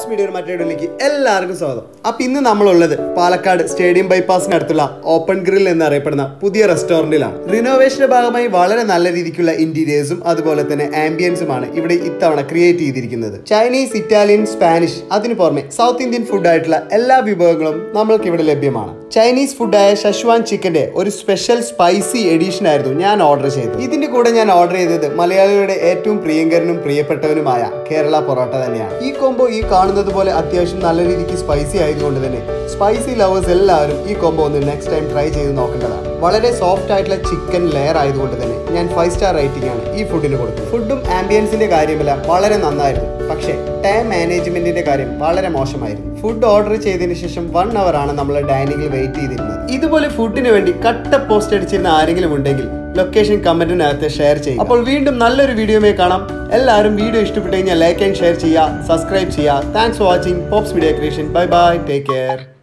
pops media മറ്റേടിലേക്ക് എല്ലാവർക്കും സ്വാഗതം അപ്പൊ ഇന്ന് നമ്മളുള്ളത് പാലക്കാട് സ്റ്റേഡിയം ബൈപ്പാസിന് അടുത്തുള്ള ഓപ്പൺ ഗ്രിൽ എന്നറിയപ്പെടുന്ന പുതിയ റെസ്റ്റോറന്റിലാണ് റിനോവേഷന്റെ ഭാഗമായി വളരെ നല്ല രീതിക്കുള്ള ഇന്റീരിയേഴ്സും അതുപോലെ തന്നെ ആംബിയൻസുമാണ് ഇവിടെ ഇത്തവണ ക്രിയേറ്റ് ചെയ്തിരിക്കുന്നത് ചൈനീസ് ഇറ്റാലിയൻ സ്പാനിഷ് അതിനു പുറമെ സൗത്ത് ഇന്ത്യൻ ഫുഡ് ആയിട്ടുള്ള എല്ലാ വിഭവങ്ങളും നമ്മൾക്ക് ഇവിടെ ലഭ്യമാണ് ചൈനീസ് ഫുഡായ ഷഷ്വാൻ ചിക്കന്റെ ഒരു സ്പെഷ്യൽ സ്പൈസി എഡിഷൻ ആയിരുന്നു ഞാൻ ഓർഡർ ചെയ്തത് ഇതിന്റെ കൂടെ ഞാൻ ഓർഡർ ചെയ്തത് മലയാളികളുടെ ഏറ്റവും പ്രിയങ്കരനും പ്രിയപ്പെട്ടവനുമായ കേരള പൊറോട്ട തന്നെയാണ് ഈ കോംബോ ഈ കാണുന്നത് പോലെ അത്യാവശ്യം നല്ല രീതിക്ക് സ്പൈസി ആയതുകൊണ്ട് തന്നെ സ്പൈസി ലവേഴ്സ് എല്ലാവരും ഈ കോംബോ ഒന്ന് നെക്സ്റ്റ് ടൈം ട്രൈ ചെയ്ത് നോക്കേണ്ടതാണ് വളരെ സോഫ്റ്റ് ആയിട്ടുള്ള ചിക്കൻ ലെയർ ആയതുകൊണ്ട് തന്നെ ഞാൻ ഫൈവ് സ്റ്റാർ റേറ്റിംഗ് ആണ് ഈ ഫുഡിന് കൊടുത്തത് ഫുഡും ആംബിയൻസിന്റെ കാര്യമെല്ലാം വളരെ നന്നായിരുന്നു പക്ഷേ ടൈം മാനേജ്മെന്റിന്റെ കാര്യം വളരെ മോശമായിരുന്നു ഫുഡ് ഓർഡർ ചെയ്തതിന് ശേഷം വൺ അവർ ആണ് നമ്മൾ ഡൈനിങ്ങിൽ വെയിറ്റ് ചെയ്തിരുന്നത് ഇതുപോലെ ഫുഡിന് വേണ്ടി കട്ട പോസ്റ്റ് അടിച്ചിരുന്ന ആരെങ്കിലും ഉണ്ടെങ്കിൽ ലൊക്കേഷൻ കമന്റിനകത്ത് ഷെയർ ചെയ്യും അപ്പോൾ വീണ്ടും നല്ലൊരു വീഡിയോമേ കാണാം എല്ലാവരും വീഡിയോ ഇഷ്ടപ്പെട്ടു കഴിഞ്ഞാൽ ലൈക്ക് ആൻഡ് ഷെയർ ചെയ്യുക സബ്സ്ക്രൈബ് ചെയ്യുക thanks for watching Pops media creation bye bye take care